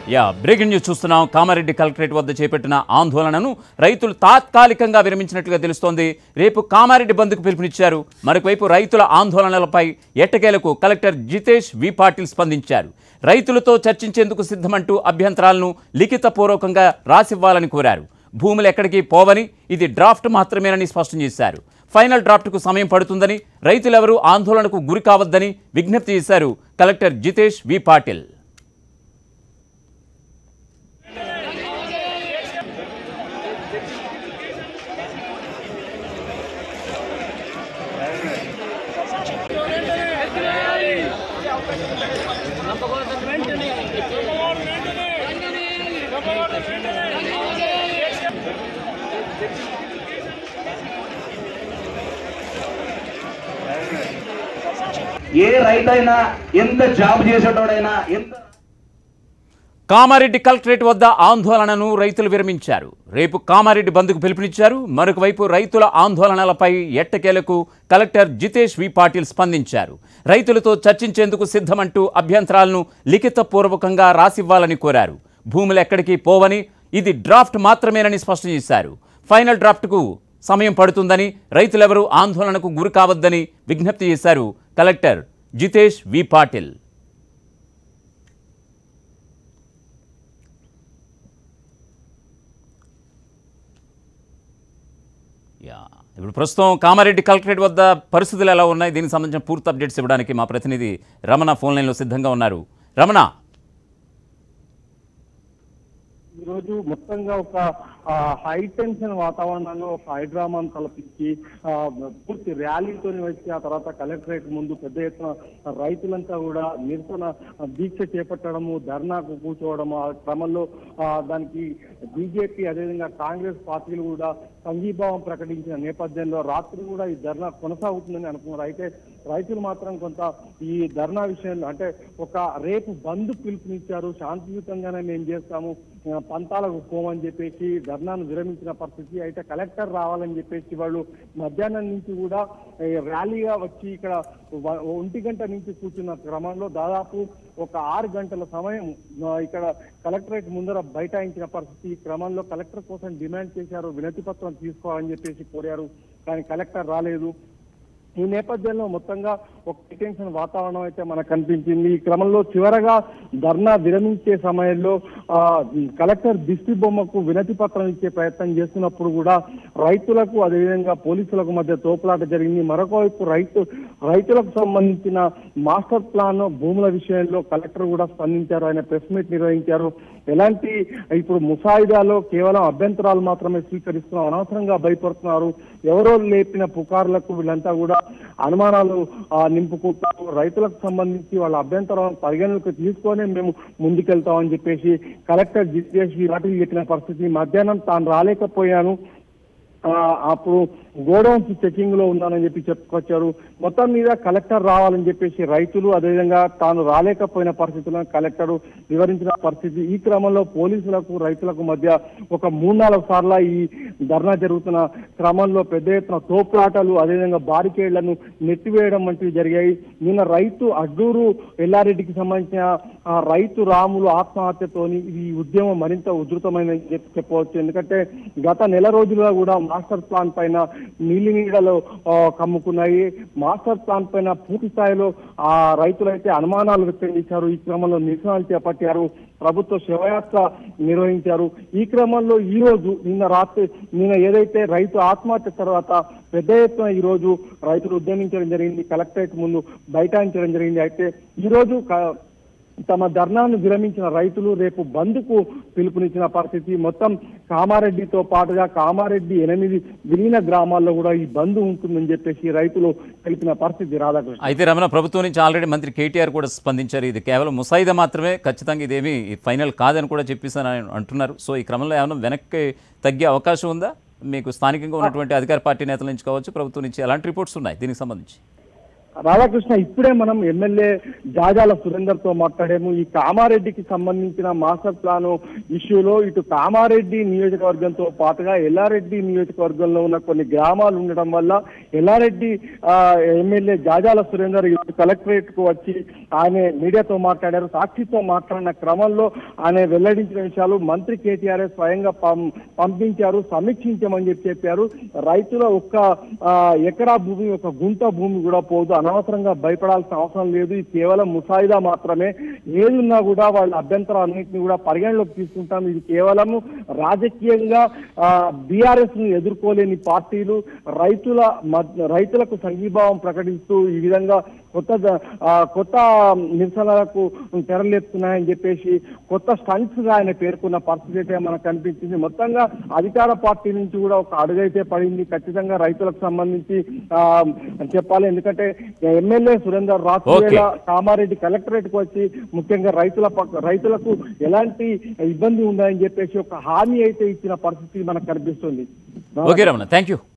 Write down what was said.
Yeah breaking news చూస్తున్నాం Kamareddy collectorate వద్ద చేపట్టిన ఆందోళనను రైతులు తాత్కాలికంగా విరమించినట్లుగా తెలుస్తోంది రేపు కామారెడ్డి బంద్కు పిలుపునిచ్చారు మరొకవైపు రైతుల ఆందోళనలపై ఎట్టకేలకు కలెక్టర్ జితేష్ వి పాటిల్ స్పందించారు రైతులతో చర్చించేందుకు సిద్ధమంటూ అభ్యంతరాలను లిఖితపూర్వకంగా రాసివ్వాలని కోరారు భూములు ఎక్కడికి పోవని ఇది డ్రాఫ్ట్ మాత్రమేనని స్పష్టం చేశారు ఫైనల్ డ్రాఫ్ట్కు సమయం పడుతుందని రైతులెవరూ ఆందోళనకు గురి కావద్దని విజ్ఞప్తి చేశారు కలెక్టర్ జితేష్ వి పాటిల్ ఏ రైతైనా ఎంత జాబ్ చేసేటోడైనా ఎంత కామారెడ్డి కలెక్టరేట్ వద్ద ఆందోళనను రైతులు విరమించారు రేపు కామారెడ్డి బంద్కు పిలుపునిచ్చారు మరొక వైపు రైతుల ఆందోళనలపై ఎట్టకేలకు కలెక్టర్ జితేష్ వి పాటిల్ స్పందించారు రైతులతో చర్చించేందుకు సిద్ధమంటూ అభ్యంతరాలను లిఖితపూర్వకంగా రాసివ్వాలని కోరారు భూములు ఎక్కడికి పోవని ఇది డ్రాఫ్ట్ మాత్రమేనని స్పష్టం చేశారు ఫైనల్ డ్రాఫ్ట్కు సమయం పడుతుందని రైతులెవరూ ఆందోళనకు గురి కావద్దని విజ్ఞప్తి చేశారు కలెక్టర్ జితేష్ వి పాటిల్ యా ఇప్పుడు ప్రస్తుతం కామారెడ్డి కలెక్టరేట్ వద్ద పరిస్థితులు ఎలా ఉన్నాయి దీనికి సంబంధించిన పూర్తి అప్డేట్స్ ఇవ్వడానికి మా ప్రతినిధి రమణ ఫోన్ లైన్లో సిద్ధంగా ఉన్నారు రమణ ఈరోజు మొత్తంగా ఒక ఆ, హై టెన్షన్ వాతావరణంలో ఒక హైడ్రామాను తలపించి ఆ, పూర్తి ర్యాలీతో వచ్చి ఆ తర్వాత కలెక్టరేట్ ముందు పెద్ద ఎత్తున రైతులంతా కూడా నిరసన దీక్ష చేపట్టడము ధర్నాకు కూర్చోవడము ఆ క్రమంలో ఆ, దానికి బీజేపీ అదేవిధంగా కాంగ్రెస్ పార్టీలు కూడా సంఘీభావం ప్రకటించిన నేపథ్యంలో రాత్రి కూడా ఈ ధర్నా కొనసాగుతుందని అనుకున్నారు అయితే రైతులు మాత్రం కొంత ఈ ధర్నా విషయంలో అంటే ఒక రేపు బంద్ పిలుపునిచ్చారు శాంతియుతంగానే మేము చేస్తాము ఆ, పంతాలకు పోమని చెప్పేసి ధర్నాను విరమించిన పరిస్థితి అయితే కలెక్టర్ రావాలని చెప్పేసి వాళ్ళు మధ్యాహ్నం నుంచి కూడా ఈ ర్యాలీగా వచ్చి ఇక్కడ వ- ఒంటి గంట నుంచి కూర్చున్న క్రమంలో దాదాపు ఒక ఆరు గంటల సమయం ఆ, ఇక్కడ కలెక్టరేట్ ముందర బైఠాయించిన పరిస్థితి ఈ క్రమంలో కలెక్టర్ కోసం డిమాండ్ చేశారు వినతి పత్రం తీసుకోవాలని చెప్పేసి కోరారు కానీ కలెక్టర్ రాలేదు ఈ నేపథ్యంలో మొత్తంగా ఒక టెన్షన్ వాతావరణం అయితే మనకు కనిపించింది ఈ క్రమంలో చివరగా ధర్నా విరమించే సమయంలో ఆ, కలెక్టర్ దిష్టి బొమ్మకు వినతి పత్రం ఇచ్చే ప్రయత్నం చేస్తున్నప్పుడు కూడా రైతులకు అదేవిధంగా పోలీసులకు మధ్య తోపులాట జరిగింది మరొక వైపు రైతు రైతులకు సంబంధించిన మాస్టర్ ప్లాన్ భూముల విషయంలో కలెక్టర్ కూడా స్పందించారు ఆయన ప్రెస్ మీట్ నిర్వహించారు ఎలాంటి ఇప్పుడు ముసాయిదాలో కేవలం అభ్యంతరాలు మాత్రమే స్వీకరిస్తున్నాం అనవసరంగా భయపడుతున్నారు ఎవరో లేపిన పుకార్లకు వీళ్ళంతా కూడా అనుమానాలు ఆ, నింపుకుంటారు రైతులకు సంబంధించి వాళ్ళ అభ్యంతరాలను పరిగణలోకి తీసుకొని మేము ముందుకెళ్తామని చెప్పేసి కలెక్టర్ జితేష్ వాటికి చెప్పిన పరిస్థితి మధ్యాహ్నం తాను రాలేకపోయాను ఆ, అప్పుడు గోడౌన్స్ చెకింగ్ లో ఉన్నానని చెప్పి చెప్పుకొచ్చారు మొత్తం మీద కలెక్టర్ రావాలని చెప్పేసి రైతులు అదేవిధంగా తాను రాలేకపోయిన పరిస్థితులను కలెక్టర్ వివరించిన పరిస్థితి ఈ క్రమంలో పోలీసులకు రైతులకు మధ్య ఒక మూడు నాలుగు సార్ల ఈ ధర్నా జరుగుతున్న క్రమంలో పెద్ద ఎత్తున తోపులాటలు అదేవిధంగా బారికేళ్లను నెట్టివేయడం వంటివి జరిగాయి నిన్న రైతు అడ్డూరు ఎల్లారెడ్డికి సంబంధించిన ఆ, రైతు రాములు ఆత్మహత్యతోని ఈ ఉద్యమం మరింత ఉధృతమైనది చెప్పి చెప్పవచ్చు ఎందుకంటే గత నెల రోజులుగా కూడా మాస్టర్ ప్లాన్ పైన నీలి నీడలో ఆ, కమ్ముకున్నాయి మాస్టర్ ప్లాన్ పైన పూర్తి స్థాయిలో ఆ రైతులైతే అనుమానాలు వ్యక్తం చేశారు ఈ క్రమంలో నిరసనలు చేపట్టారు ప్రభుత్వ శివయాత్ర నిర్వహించారు ఈ క్రమంలో ఈ రోజు నిన్న రాత్రి నిన్న ఏదైతే రైతు ఆత్మహత్య తర్వాత పెద్ద ఎత్తున ఈ రోజు రైతులు ఉద్యమించడం జరిగింది కలెక్టరేట్ ముందు బైఠాయించడం జరిగింది అయితే ఈ రోజు క- తమ ధర్నాను విరమించిన రైతులు రేపు బంద్కు పిలుపునిచ్చిన పరిస్థితి మొత్తం కామారెడ్డితో పాటుగా కామారెడ్డి ఎనిమిది విలీన గ్రామాల్లో కూడా ఈ బంద్ ఉంటుందని చెప్పేసి రైతులు తెలిపిన పరిస్థితి రాధాకృష్ణ అయితే రమణ ప్రభుత్వం నుంచి ఆల్రెడీ మంత్రి కేటీఆర్ కూడా స్పందించారు ఇది కేవలం ముసాయిదా మాత్రమే ఖచ్చితంగా ఇదేమీ ఫైనల్ కాదని కూడా చెప్పేసి అని అంటున్నారు సో ఈ క్రమంలో ఏమైనా వెనక్కి తగ్గే అవకాశం ఉందా మీకు స్థానికంగా ఉన్నటువంటి అధికార పార్టీ నేతల నుంచి కావచ్చు ప్రభుత్వం నుంచి ఎలాంటి రిపోర్ట్స్ ఉన్నాయి దీనికి సంబంధించి రాధాకృష్ణ ఇప్పుడే మనం ఎమ్మెల్యే జాజాల సురేందర్ తో మాట్లాడాము ఈ కామారెడ్డికి సంబంధించిన మాస్టర్ ప్లాన్ ఇష్యూలో ఇటు కామారెడ్డి నియోజకవర్గంతో పాటుగా ఎల్లారెడ్డి నియోజకవర్గంలో ఉన్న కొన్ని గ్రామాలు ఉండడం వల్ల ఎల్లారెడ్డి ఆ, ఎమ్మెల్యే జాజాల సురేందర్ ఇటు కలెక్టరేట్ కు వచ్చి ఆయన మీడియాతో మాట్లాడారు సాక్షితో మాట్లాడిన క్రమంలో ఆయన వెల్లడించిన విషయాలు మంత్రి కేటీఆర్ స్వయంగా పం- పంపించారు సమీక్షించమని చెప్పి చెప్పారు రైతుల ఒక్క ఆ, ఎకరా భూమి ఒక గుంట భూమి కూడా పోదు అనవసరంగా భయపడాల్సిన అవసరం లేదు ఇది కేవలం ముసాయిదా మాత్రమే ఏదున్నా కూడా వాళ్ళ అభ్యంతరాలన్నింటినీ కూడా పరిగణలోకి తీసుకుంటాం ఇది కేవలం రాజకీయంగా బీఆర్ఎస్ ను ఎదుర్కోలేని పార్టీలు రైతుల మధ్య- రైతులకు సంఘీభావం ప్రకటిస్తూ ఈ విధంగా కొత్త ద- ఆ, కొత్త నిరసనలకు తెరలేపుతున్నాయని చెప్పేసి కొత్త స్టంట్స్ గా ఆయన పేర్కొన్న పరిస్థితి అయితే మనకు కనిపించింది మొత్తంగా అధికార పార్టీ నుంచి కూడా ఒక అడుగైతే పడింది ఖచ్చితంగా రైతులకు సంబంధించి ఆ, చెప్పాలి ఎందుకంటే ఎమ్మెల్యే సురేందర్ రాత్రి Okay. వేళ కామారెడ్డి కలెక్టరేట్ కు వచ్చి ముఖ్యంగా రైతుల పక్క రైతులకు ఎలాంటి ఇబ్బంది ఉందని చెప్పేసి ఒక హామీ అయితే ఇచ్చిన పరిస్థితి మనకు కనిపిస్తుంది ఓకే రమణ థ్యాంక్ యూ